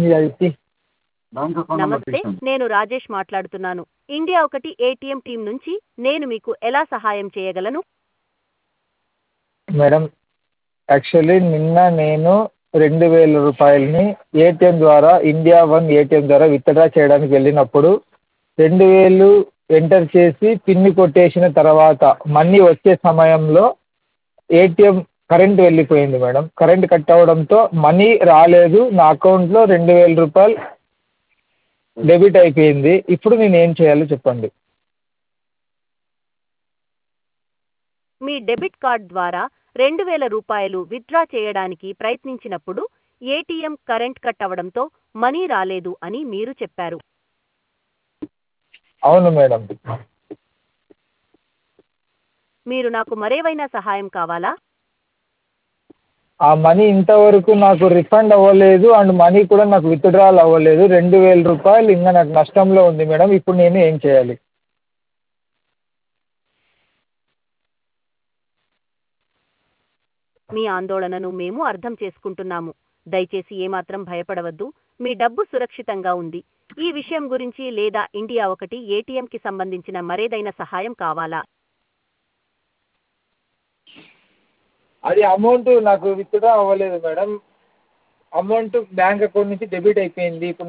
ఇది అది bank account number నమస్తే తీసుకోండి నేను రాజేష్ మాట్లాడుతున్నాను ఇండియా ఒకటి ఏటీఎం టీం నుంచి నేను మీకు ఎలా సహాయం చేయగలను మేడం యాక్చువల్లీ నిన్న నేను రెండు వేల రూపాయలని ఏటీఎం ద్వారా ఇండియా వన్ ఏటీఎం ద్వారా విత్డ్రా చేయడానికి వెళ్ళినప్పుడు రెండు వేలు ఎంటర్ చేసి పిన్ కొట్టేసిన తర్వాత మనీ వచ్చే సమయంలో ఏటీఎం కరెంట్ వెళ్ళిపోయింది మేడం కరెంట్ కట్ అవ్వడంతో మనీ రాలేదు నా అకౌంట్లో రెండు వేల రూపాయలు డెబిట్ అయిపోయింది ఇప్పుడు నేను ఏం చేయాలో చెప్పండి మీ డెబిట్ కార్డ్ ద్వారా రెండు వేల రూపాయలు విత్డ్రా చేయడానికి ప్రయత్నించినప్పుడు ఏటీఎం కరెంట్ కట్ అవడంతో మనీ రాలేదు అని మీరు చెప్పారు అవును మేడం మీరు నాకు మరేవైనా సహాయం కావాలా ఆ మనీ ఇంతవరకు నాకు రిఫండ్ అవ్వలేదు అండ్ మనీ కూడా నాకు విత్డ్రాల్ అవ్వలేదు రెండు వేల రూపాయలు ఇంకా నాకు నష్టంలో ఉంది మేడం ఇప్పుడు నేను ఏం చేయాలి మీ ఆందోళనను మేము అర్థం చేసుకుంటున్నాము దయచేసి ఏమాత్రం భయపడవద్దు మీ డబ్బు సురక్షితంగా ఉంది ఈ విషయం గురించి లేదా ఇండియా ఒకటి ఏటీఎంకి సంబంధించిన మరేదైనా సహాయం కావాలా అది అమౌంట్ నాకు విత్డ్రా అవ్వలేదు మేడం అమౌంట్ బ్యాంక్ అకౌంట్ నుంచి డెబిట్ అయిపోయింది ఇప్పుడు